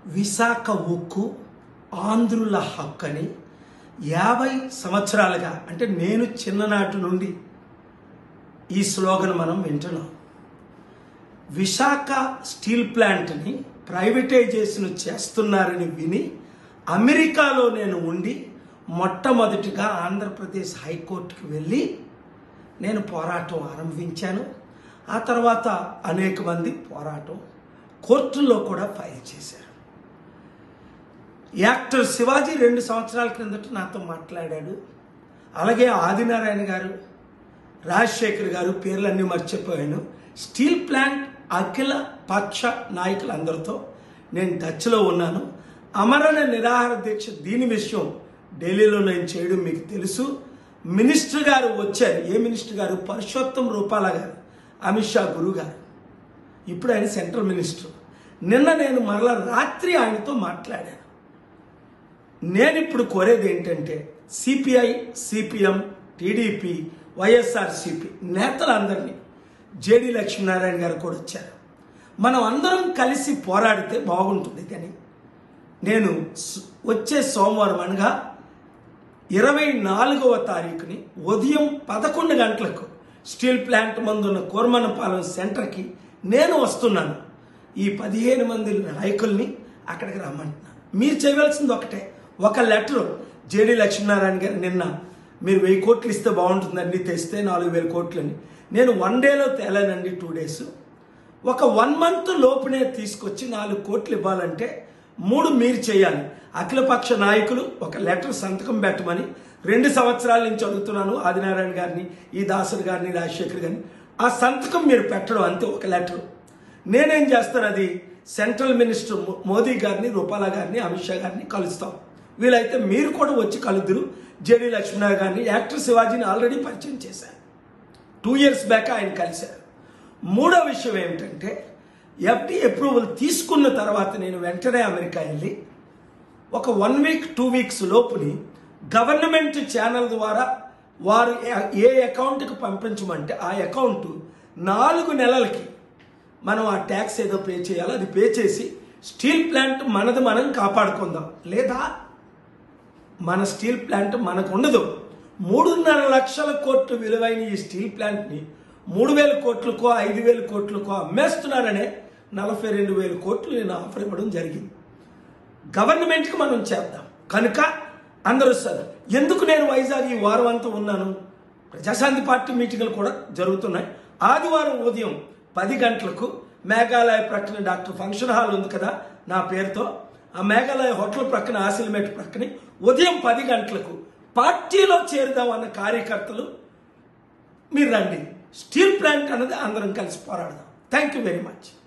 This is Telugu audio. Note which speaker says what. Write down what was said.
Speaker 1: విశాఖ ఉక్కు ఆంధ్రుల హక్కు అని యాభై సంవత్సరాలుగా అంటే నేను చిన్ననాటి నుండి ఈ స్లోగన్ మనం వింటున్నాం విశాఖ స్టీల్ ప్లాంట్ని ప్రైవేటైజేషన్ చేస్తున్నారని విని అమెరికాలో నేను ఉండి మొట్టమొదటిగా ఆంధ్రప్రదేశ్ హైకోర్టుకి వెళ్ళి నేను పోరాటం ఆరంభించాను ఆ తర్వాత అనేక మంది పోరాటం కోర్టుల్లో కూడా ఫైల్ చేశారు యాక్టర్ శివాజీ రెండు సంవత్సరాల క్రిందట నాతో మాట్లాడాడు అలాగే ఆదినారాయణ గారు రాజశేఖర్ గారు పేర్లన్నీ మర్చిపోయాను స్టీల్ ప్లాంట్ అఖిల పక్ష నాయకులందరితో నేను టచ్లో ఉన్నాను అమరణ నిరాహార దీక్ష దీని విషయం ఢిల్లీలో నేను చేయడం మీకు తెలుసు మినిస్టర్ గారు వచ్చారు ఏ మినిస్టర్ గారు పరుషోత్తం రూపాల గారు అమిత్ షా గురువు గారు ఇప్పుడు ఆయన సెంట్రల్ మినిస్టర్ నిన్న నేను మరలా రాత్రి ఆయనతో మాట్లాడాను నేను ఇప్పుడు కోరేది ఏంటంటే సిపిఐ సిపిఎం టీడీపీ వైఎస్ఆర్సిపి నేతలందరినీ జేడి లక్ష్మీనారాయణ గారు కూడా వచ్చారు మనం అందరం కలిసి పోరాడితే బాగుంటుంది కానీ నేను స్- వచ్చే సోమవారం అనగా ఇరవై నాలుగవ తారీఖుని ఉదయం పదకొండు గంటలకు స్టీల్ ప్లాంట్ మందున్న కోర్మనపాలెం సెంటర్కి నేను వస్తున్నాను ఈ పదిహేను మంది నాయకుల్ని అక్కడికి రమ్మంటున్నాను మీరు చేయవలసింది ఒకటే ఒక లెటర్ జేడి లక్ష్మీనారాయణ గారు నిన్న మీరు వెయ్యి కోట్లు ఇస్తే బాగుంటుందండి తెస్తే నాలుగు వేల కోట్లని నేను వన్ డేలో తేలానండి టూ డేస్ ఒక వన్ మంత్ లోపునే తీసుకొచ్చి నాలుగు కోట్లు ఇవ్వాలంటే మూడు మీరు చేయాలి అఖిలపక్ష నాయకులు ఒక లెటర్ సంతకం పెట్టమని రెండు సంవత్సరాల నుంచి అడుగుతున్నాను ఆదినారాయణ గారిని ఈ దాసరి గారిని రాజశేఖర్ గారిని ఆ సంతకం మీరు పెట్టడం అంతే ఒక లెటర్ నేనేం చేస్తాను అది సెంట్రల్ మినిస్టర్ మో- మోదీ గారిని రూపాలా గారిని అమిత్ షా గారిని కలుస్తాం వీలైతే మీరు కూడా వచ్చి కలుద్దురు జేడి లక్ష్మీనారాయణ గారిని యాక్టర్ శివాజీని ఆల్రెడీ పరిచయం చేశారు టూ ఇయర్స్ బ్యాక్ ఆయన కలిశారు మూడో విషయం ఏమిటంటే ఎఫ్డి అప్రూవల్ తీసుకున్న తర్వాత నేను వెంటనే అమెరికా వెళ్ళి ఒక వన్ వీక్ టూ వీక్స్ లోపుని గవర్నమెంట్ ఛానల్ ద్వారా వారు ఏ- ఏ అకౌంట్కి పంపించమంటే ఆ అకౌంట్ నాలుగు నెలలకి మనం ఆ ట్యాక్స్ ఏదో పే చేయాలో అది పే చేసి స్టీల్ ప్లాంట్ మనది మనం కాపాడుకుందాం లేదా మన స్టీల్ ప్లాంట్ మనకు ఉండదు మూడున్నర లక్షల కోట్లు విలువైన ఈ స్టీల్ ప్లాంట్ని మూడు వేల కోట్లకో ఐదు వేల కోట్లకో అమ్మేస్తున్నారనే నలభై రెండు వేల కోట్లు నేను ఆఫర్ ఇవ్వడం జరిగింది గవర్నమెంట్కి మనం చేద్దాం కనుక అందరూ సార్ ఎందుకు నేను వైజాగ్ ఈ వారం అంతా ఉన్నాను ప్రజాశాంతి పార్టీ మీటింగ్లు కూడా జరుగుతున్నాయి ఆదివారం ఉదయం పది గంటలకు మేఘాలయ ప్రక్కన డాక్టర్ ఫంక్షన్ హాల్ ఉంది కదా నా పేరుతో ఆ మేఘాలయ హోటల్ ప్రక్కన ఆసిల్మేట్ ప్రక్కన ఉదయం పది గంటలకు పార్టీలో చేరుదాం అన్న కార్యకర్తలు మీరు రండి స్టీల్ ప్లాంట్ అన్నది అందరం కలిసి పోరాడదాం థ్యాంక్ యూ వెరీ మచ్